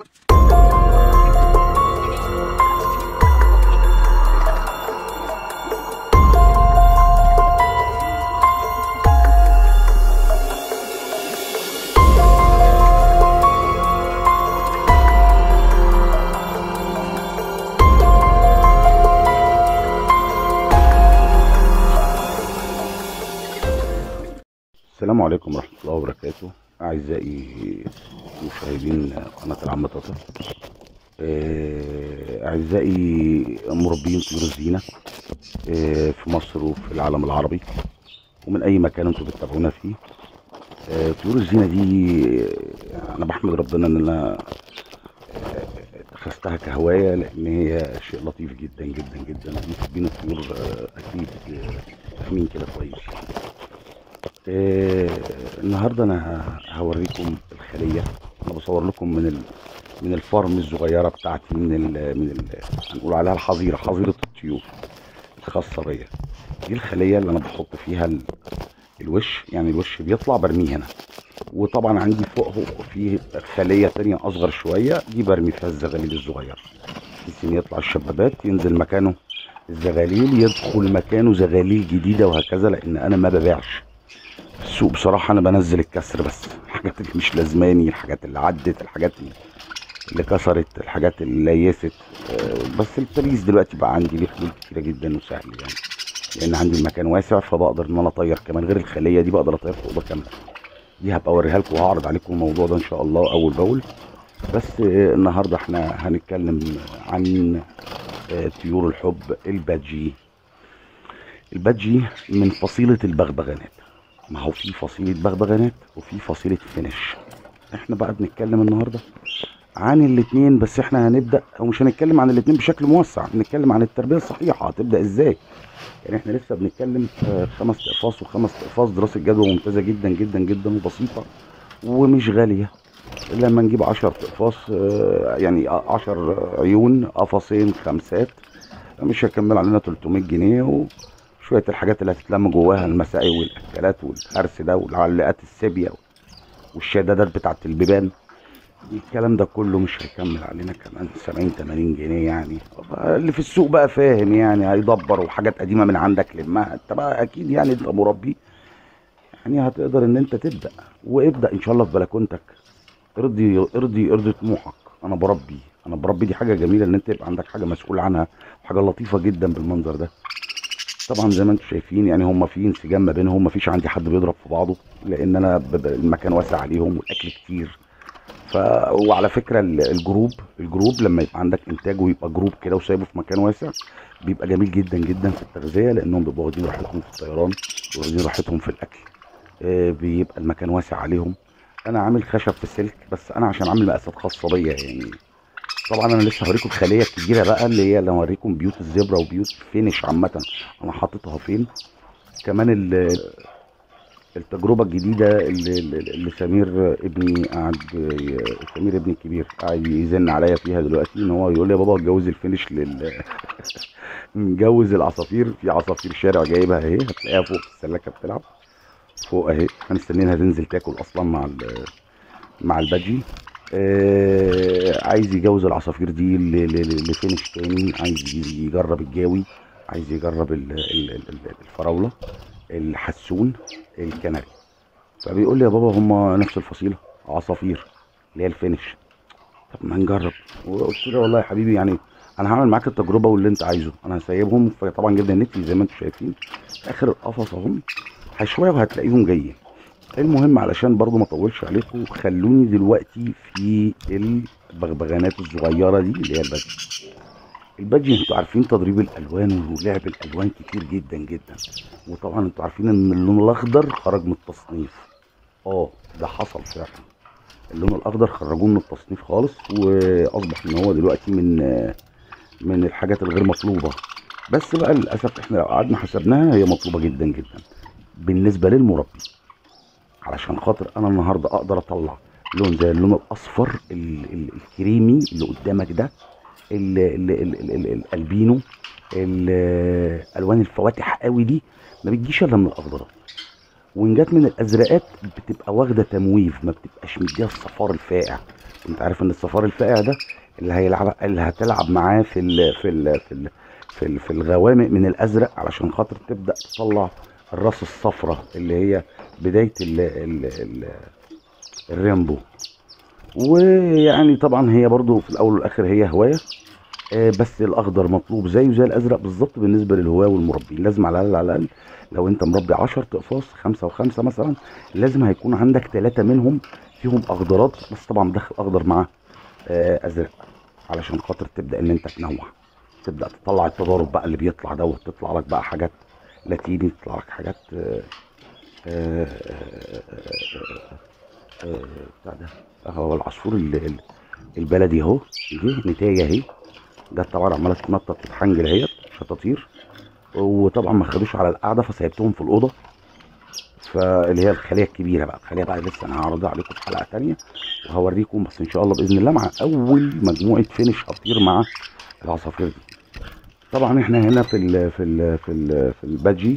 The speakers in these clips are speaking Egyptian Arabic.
السلام عليكم ورحمة الله وبركاته أعزائي مشاهدين قناة العم طاطا آه، أعزائي مربين طيور الزينة آه، في مصر وفي العالم العربي ومن أي مكان أنتم بتتابعونا فيه آه، طيور الزينة دي آه، أنا بحمد ربنا إن أنا آه، اتخذتها كهواية لأن هي شيء لطيف جدا جدا جدا محبين الطيور آه، أكيد آه، فاهمين كده كويس آه، النهارده انا هوريكم الخليه انا بصور لكم من ال... من الفارم الصغيره بتاعتي من ال... من ال... هنقول عليها الحظيره حظيره الطيور الخاصه بيا دي الخليه اللي انا بحط فيها ال... الوش يعني الوش بيطلع برميه هنا وطبعا عندي فوقه في خليه تانية اصغر شويه دي برمي فيها الزغاليل الصغيره بحيث ان يطلع الشبابات ينزل مكانه الزغاليل يدخل مكانه زغاليل جديده وهكذا لان انا ما ببيعش السوق بصراحة أنا بنزل الكسر بس الحاجات اللي مش لازماني الحاجات اللي عدت الحاجات اللي- اللي كسرت الحاجات اللي ليست آه، بس التريس دلوقتي بقى عندي ليه حلول كتيرة جدا وسهل يعني لأن عندي المكان واسع فبقدر إن أنا أطير كمان غير الخلية دي بقدر أطير في أوضة كاملة دي هبقى أوريها لكم وهعرض عليكم الموضوع ده إن شاء الله أول بأول بس آه، النهاردة إحنا هنتكلم عن آه، طيور الحب البادجي البادجي من فصيلة البغبغانات ما هو في فصيلة بغبغانات وفي فصيلة فينش احنا بقى بنتكلم النهاردة عن الاتنين بس احنا هنبدأ او مش هنتكلم عن الاتنين بشكل موسع هنتكلم عن التربية الصحيحة هتبدأ ازاي يعني احنا لسه بنتكلم في خمس اقفاص وخمس اقفاص دراسة جدوى ممتازة جدا جدا جدا وبسيطة ومش غالية لما نجيب 10 اقفاص آه، يعني 10 عيون قفصين خمسات مش هيكمل علينا 300 جنيه وشويه الحاجات اللي هتتلم جواها المسائي والاكلات والهرس ده والعلاقات السيبيا والشدادات بتاعت البيبان الكلام ده كله مش هيكمل علينا كمان 70 80 جنيه يعني اللي في السوق بقى فاهم يعني هيدبر وحاجات قديمه من عندك لمها انت بقى اكيد يعني انت مربي يعني هتقدر ان انت تبدا وابدا ان شاء الله في بلكونتك ارضي ارضي ارضي طموحك انا بربي انا بربي دي حاجه جميله ان انت يبقى عندك حاجه مسؤول عنها حاجه لطيفه جدا بالمنظر ده طبعا زي ما انتم شايفين يعني هم في انسجام ما بينهم مفيش عندي حد بيضرب في بعضه لان انا ب- ب- المكان واسع عليهم والاكل كتير ف وعلى فكره ال- الجروب الجروب لما يبقى عندك انتاج ويبقى جروب كده وسايبه في مكان واسع بيبقى جميل جدا جدا في التغذيه لانهم بيبقوا واخدين راحتهم في الطيران واخدين راحتهم في الاكل آه، بيبقى المكان واسع عليهم انا عامل خشب في سلك بس انا عشان عامل مقاسات خاصه بيا يعني طبعا انا لسه هوريكم الخليه الكبيره بقى اللي هي اللي هوريكم بيوت الزبره وبيوت فينش عامه انا حاططها فين كمان ال- التجربه الجديده اللي, اللي اللي سمير ابني قاعد ي- سمير ابني الكبير قاعد يزن عليا فيها دلوقتي ان هو يقول لي يا بابا اتجوز الفينش لل نجوز العصافير في عصافير شارع جايبها اهي هتلاقيها فوق في السلاكه بتلعب فوق اهي هنستنيها تنزل تاكل اصلا مع ال- مع البادجي آه عايز يجوز العصافير دي ل- ل- ل- لفينش تاني عايز ي- يجرب الجاوي عايز يجرب ال- ال- ال- ال- الفراوله الحسون الكنري فبيقول لي يا بابا هما نفس الفصيله عصافير اللي هي الفينش طب ما نجرب وقلت له والله يا حبيبي يعني انا هعمل معاك التجربه واللي انت عايزه انا هسيبهم فطبعا جبنا النتي زي ما انتم شايفين اخر القفص اهم شويه وهتلاقيهم جايين المهم علشان برضو ما اطولش عليكم خلوني دلوقتي في البغبغانات الصغيره دي اللي هي البادجي البادجي انتوا عارفين تضريب الالوان ولعب الالوان كتير جدا جدا وطبعا انتوا عارفين ان اللون الاخضر خرج من التصنيف اه ده حصل فعلا اللون الاخضر خرجوه من التصنيف خالص واصبح ان هو دلوقتي من من الحاجات الغير مطلوبه بس بقى للاسف احنا لو قعدنا حسبناها هي مطلوبه جدا جدا بالنسبه للمربي علشان خاطر انا النهارده اقدر اطلع لون زي اللون الاصفر ال- ال- الكريمي اللي قدامك ده ال- ال- ال- ال- ال- الالبينو ال- الوان الفواتح قوي دي ما بتجيش الا من الاخضرات وان جت من الازرقات بتبقى واخده تمويف ما بتبقاش مديها الصفار الفاقع انت عارف ان الصفار الفاقع ده اللي هيلعب اللي هتلعب معاه في ال في ال في ال في, ال في الغوامق من الازرق علشان خاطر تبدا تطلع الراس الصفراء اللي هي بدايه ال ال ال الريمبو ويعني طبعا هي برضو في الاول والاخر هي هوايه آه، بس الاخضر مطلوب زيه زي الازرق بالظبط بالنسبه للهواه والمربين لازم على الاقل على الاقل لو انت مربي 10 اقفاص خمسه وخمسه مثلا لازم هيكون عندك ثلاثه منهم فيهم اخضرات بس طبعا دخل اخضر مع آه، ازرق علشان خاطر تبدا ان انت تنوع تبدا تطلع التضارب بقى اللي بيطلع دوت تطلع لك بقى حاجات لاتيني تطلع لك حاجات آه، آه، آه، آه، آه، بتاع ده اهو العصفور ال- ال- البلدي اهو جه نتايه اهي جت طبعا عماله تتنطط تتحنجل اهيت شطاطير وطبعا ما خدوش على القعده فسيبتهم في الاوضه فاللي هي الخليه الكبيره بقى الخليه بقى لسه انا هعرضها عليكم في حلقه تانية وهوريكم بس ان شاء الله باذن الله مع اول مجموعه فينش هتطير مع العصافير دي طبعا احنا هنا في ال في ال في ال في البادجي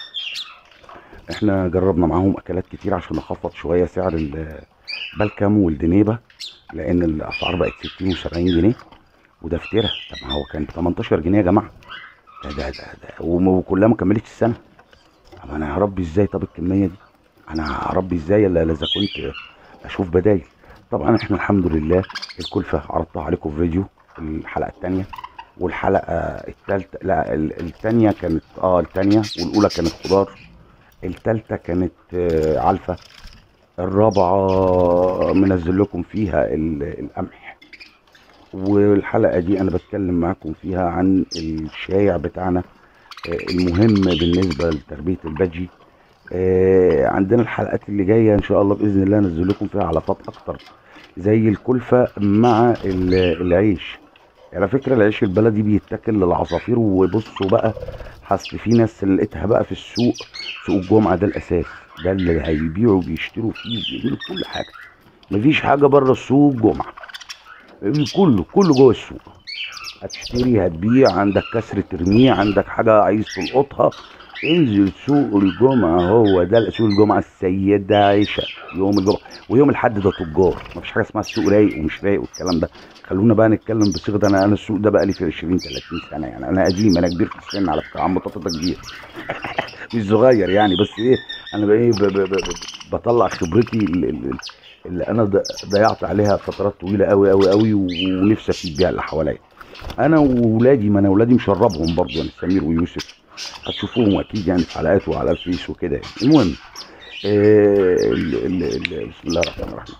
احنا جربنا معاهم اكلات كتير عشان نخفض شويه سعر البلكم والدنيبه لان الاسعار بقت 60 و70 جنيه وده افترا طب ما هو كان ب 18 جنيه يا جماعه ده ده ده, ده وم- وكلها ما كملتش السنه طب انا هربي ازاي طب الكميه دي انا هربي ازاي الا إلا اذا كنت اشوف بدايل طبعا احنا الحمد لله الكلفه عرضتها عليكم في فيديو الحلقه الثانيه والحلقه الثالثه لا ال- الثانيه كانت اه الثانيه والاولى كانت خضار الثالثه كانت آه علفه الرابعه منزل لكم فيها ال- القمح والحلقه دي انا بتكلم معاكم فيها عن الشايع بتاعنا آه، المهم بالنسبه لتربيه البادجي آه، عندنا الحلقات اللي جايه ان شاء الله باذن الله انزل لكم فيها علافات اكتر زي الكلفه مع ال- العيش على فكره العيش البلدي بيتاكل للعصافير وبصوا بقى حصل في ناس اللي لقيتها بقى في السوق سوق الجمعه ده الاساس ده اللي هيبيعوا بيشتروا فيه بيعملوا كل حاجه مفيش حاجه بره السوق جمعه كله كله جوه السوق هتشتري هتبيع عندك كسر ترميه عندك حاجه عايز تلقطها انزل سوق الجمعه هو ده سوق الجمعه السيده عائشه يوم الجمعه ويوم الاحد ده تجار مفيش حاجه اسمها السوق رايق ومش رايق والكلام ده خلونا بقى نتكلم بصيغه انا انا السوق ده بقى لي في 20 30 سنه يعني انا قديم انا كبير في السن على فكره عم بطاطا ده كبير مش صغير يعني بس ايه انا بقى ايه ب- ب- ب- ب- بطلع خبرتي ال- ال- اللي انا ض- ضيعت عليها فترات طويله قوي قوي قوي ونفسي افيد بيها اللي حواليا انا وولادي ما انا ولادي مشربهم برضه يعني سمير ويوسف هتشوفوهم اكيد يعني في حلقات وعلى الفيس وكده يعني المهم آه ال- ال- ال- بسم الله الرحمن الرحيم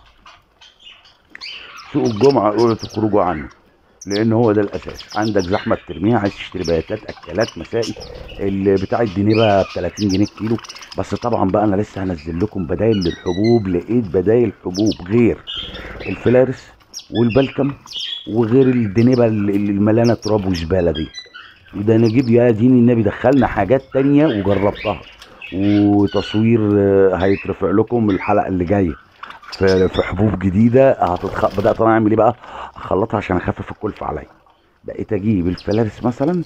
سوق الجمعه اوعوا تخرجوا عنه لان هو ده الاساس عندك زحمه ترميها عايز تشتري بياتات اكلات مسائي اللي بتاع الدنيبه ب 30 جنيه الكيلو بس طبعا بقى انا لسه هنزل لكم بدايل للحبوب لقيت بدايل حبوب غير الفلارس والبلكم وغير الدنيبه اللي اللي مليانه تراب وزباله دي ده نجيب يا دين النبي دخلنا حاجات تانية وجربتها وتصوير آه، هيترفع لكم الحلقه اللي جايه في في حبوب جديده هتتخ... بدات انا اعمل ايه بقى اخلطها عشان اخفف الكلفه عليا بقيت اجيب الفلارس مثلا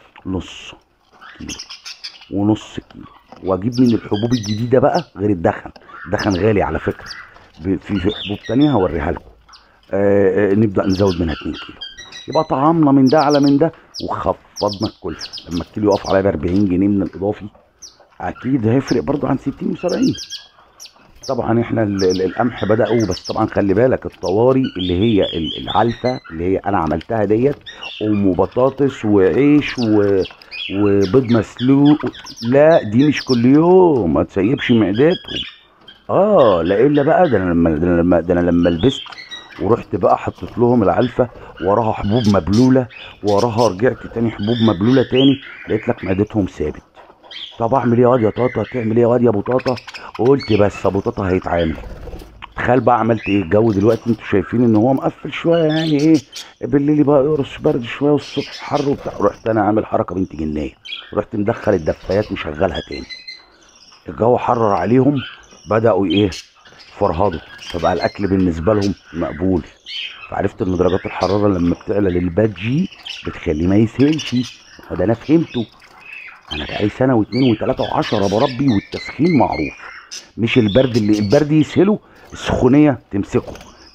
نص كيلو ونص كيلو واجيب من الحبوب الجديده بقى غير الدخن الدخن غالي على فكره ب- في في حبوب تانية هوريها لكم آه آه، نبدا نزود منها 2 كيلو يبقى طعمنا من ده على من ده وخفضنا الكلفه لما الكيلو يقف عليا ب 40 جنيه من الاضافي اكيد هيفرق برضو عن 60 و70 طبعا احنا ال- ال- القمح بداوا بس طبعا خلي بالك الطواري اللي هي ال- العلفه اللي هي انا عملتها ديت ام وبطاطس وعيش و وبيض مسلوق لا دي مش كل يوم ما تسيبش معدتهم اه لا الا بقى ده انا لما ده انا لما ده انا لما لبست ورحت بقى حطيت لهم العلفه وراها حبوب مبلوله وراها رجعت تاني حبوب مبلوله تاني لقيت لك معدتهم ثابت طب اعمل ايه يا واد يا طاطا تعمل ايه يا واد يا ابو طاطا قلت بس ابو طاطا هيتعامل تخيل بقى عملت ايه الجو دلوقتي انتوا شايفين ان هو مقفل شويه يعني ايه بالليل بقى يقرص برد شويه والصبح حر وبتاع رحت انا عامل حركه بنت جنيه رحت مدخل الدفايات مشغلها تاني الجو حرر عليهم بداوا ايه فرهضوا فبقى الاكل بالنسبه لهم مقبول فعرفت ان درجات الحراره لما بتعلى للبادجي بتخليه ما يسهلش فده انا فهمته انا بقالي سنه واثنين وثلاثه وعشرة بربي والتسخين معروف مش البرد اللي البرد يسهله السخونيه تمسكه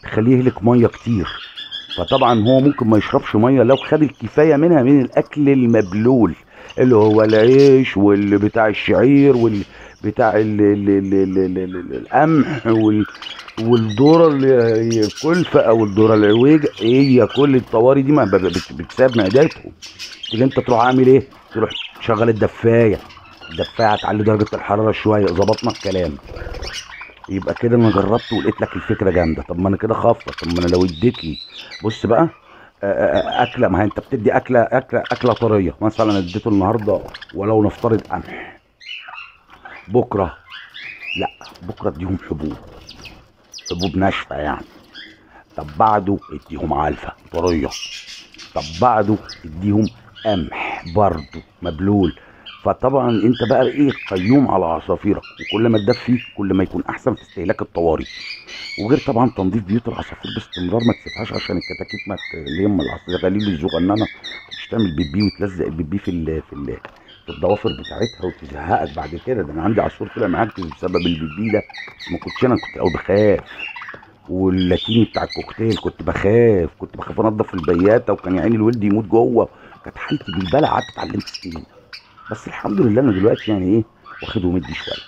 تخليه يهلك ميه كتير فطبعا هو ممكن ما يشربش ميه لو خد الكفايه منها من الاكل المبلول اللي هو العيش واللي بتاع الشعير والبتاع ال- ال- ال- ال- ال- ال- القمح وال والذره اللي- الكلفه او الذره العويجه هي كل الطواري دي ما ب- بت- بتساب معدتهم تيجي انت تروح عامل ايه؟ تروح شغل الدفايه الدفايه هتعلي درجه الحراره شويه ظبطنا الكلام يبقى كده انا جربت ولقيت لك الفكره جامده طب ما انا كده خافه طب ما انا لو اديت لي بص بقى آه، آه، اكله ما هي انت بتدي اكله اكله اكله طريه مثلا اديته النهارده ولو نفترض قمح بكره لا بكره اديهم حبوب حبوب ناشفه يعني طب بعده اديهم علفه طريه طب بعده اديهم قمح برضه مبلول فطبعا انت بقى ايه قيوم على عصافيرك وكل ما تدب فيه كل ما يكون احسن في استهلاك الطوارئ وغير طبعا تنظيف بيوت العصافير باستمرار ما تسيبهاش عشان الكتاكيت ما ت- اللي هم الغليل الصغننه مش تعمل بيبي وتلزق البيبي في ال في ال في الضوافر بتاعتها وتزهقك بعد كده ده انا عندي عصفور طلع معاك بسبب البيبي ده ما كنتش انا كنت او بخاف واللاتيني بتاع الكوكتيل كنت بخاف كنت بخاف انضف البياته وكان يا عيني الولد يموت جوه كانت حالتي بالبلع قعدت اتعلمت سنين بس الحمد لله انا دلوقتي يعني ايه واخد ومدي شويه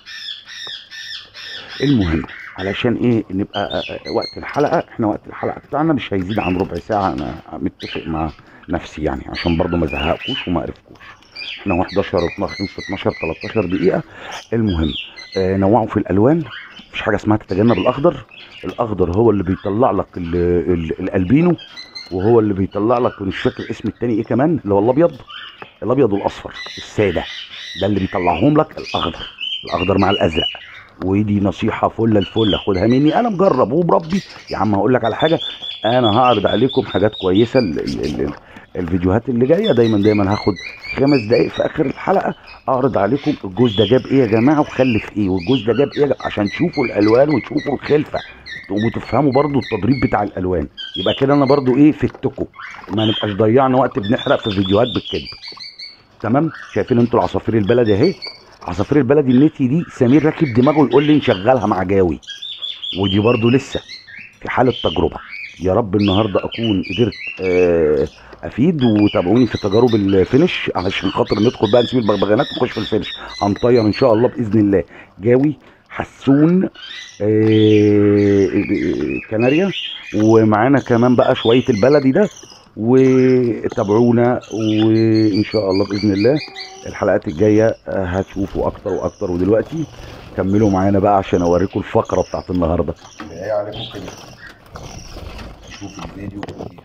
المهم علشان ايه نبقى آه، آه، وقت الحلقه احنا وقت الحلقه بتاعنا مش هيزيد عن ربع ساعه انا متفق مع نفسي يعني عشان برضو ما ازهقكوش وما اقرفكوش احنا 11 12 في 12 13 دقيقه المهم آه نوعوا في الالوان مفيش حاجه اسمها تتجنب الاخضر الاخضر هو اللي بيطلع لك ال- ال- الالبينو وهو اللي بيطلع لك مش فاكر اسم التاني ايه كمان اللي هو الابيض الابيض والاصفر الساده ده اللي بيطلعهم لك الاخضر الاخضر مع الازرق ودي نصيحه فله الفله خدها مني انا مجرب ومربي يا عم هقول لك على حاجه انا هعرض عليكم حاجات كويسه ال ال ال ال الفيديوهات اللي جايه دايما دايما هاخد خمس دقائق في اخر الحلقه اعرض عليكم الجوز ده جاب ايه يا جماعه وخلف ايه والجوز ده جاب ايه يا جماعة عشان تشوفوا الالوان وتشوفوا الخلفه تقوموا تفهموا برضو التضريب بتاع الالوان يبقى كده انا برضو ايه فدتكم ما نبقاش ضيعنا وقت بنحرق في فيديوهات بالكذب تمام شايفين انتوا العصافير البلدي اهي عصافير البلدي النتي دي سمير راكب دماغه يقول لي نشغلها مع جاوي ودي برضو لسه في حاله تجربه يا رب النهارده اكون قدرت آه، افيد وتابعوني في تجارب الفينش علشان خاطر ندخل بقى نسيب البغبغانات ونخش في الفينش هنطير ان شاء الله باذن الله جاوي حسون آه، كناريا ومعانا كمان بقى شويه البلدي ده وتابعونا وان شاء الله باذن الله الحلقات الجايه آه، هتشوفوا اكتر واكتر ودلوقتي كملوا معانا بقى عشان اوريكم الفقره بتاعت النهارده ايه عليكم كده شوف الفيديو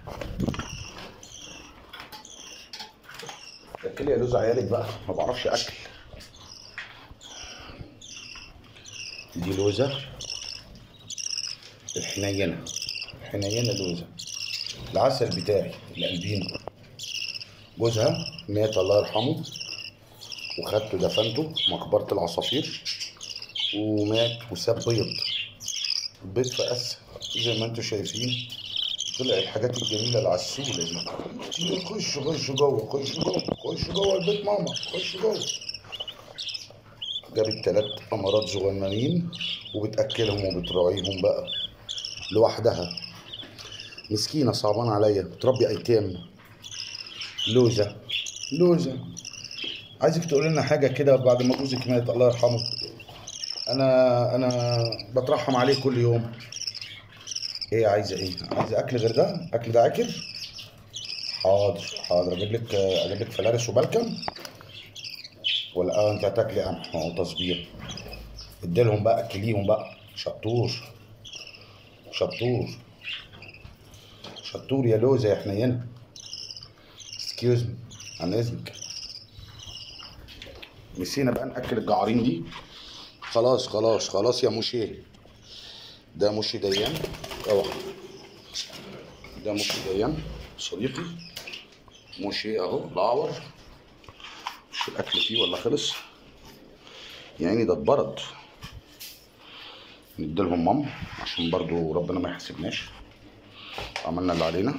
اكل يا لوز عيالك بقى ما بعرفش اكل دي لوزة الحنينة الحنينة لوزة العسل بتاعي الألبينو جوزها مات الله يرحمه وخدته دفنته في مقبرة العصافير ومات وساب بيض البيض فقس زي ما انتم شايفين طلع الحاجات الجميله العسوله دي خش خش جوه خش جوه خش جوه البيت ماما خش جوه جابت تلات امارات صغننين وبتاكلهم وبتراعيهم بقى لوحدها مسكينه صعبان عليا بتربي ايتام لوزه لوزه عايزك تقول لنا حاجه كده بعد ما جوزك مات الله يرحمه انا انا بترحم عليه كل يوم ايه عايزه ايه عايزه اكل غير ده اكل ده اكل حاضر حاضر اجيب لك اجيب لك فلارس وبلكم ولا اه انت هتاكلي قمح ما هو تصبير اديلهم بقى اكليهم بقى شطور شطور شطور يا لوزه يا حنينه اكسكيوز مي عن اذنك نسينا بقى ناكل الجعارين دي خلاص خلاص خلاص يا مشيه ده مشي ديان اوعى ده مشي ديان صديقي مشي اهو الاعور مش الاكل فيه ولا خلص يعني ده اتبرد نديلهم مام عشان برضو ربنا ما يحاسبناش عملنا اللي علينا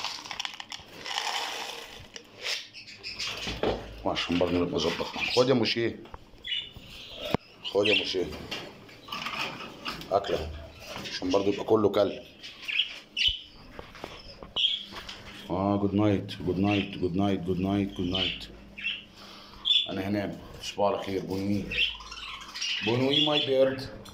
وعشان برضو نبقى ظبطنا خد يا مشيه خد يا مشيه اكله عشان برضو يبقى كله كل اه جود نايت جود نايت جود نايت جود نايت جود نايت انا هنام تصبحوا على خير بونوي بونوي ماي بيرد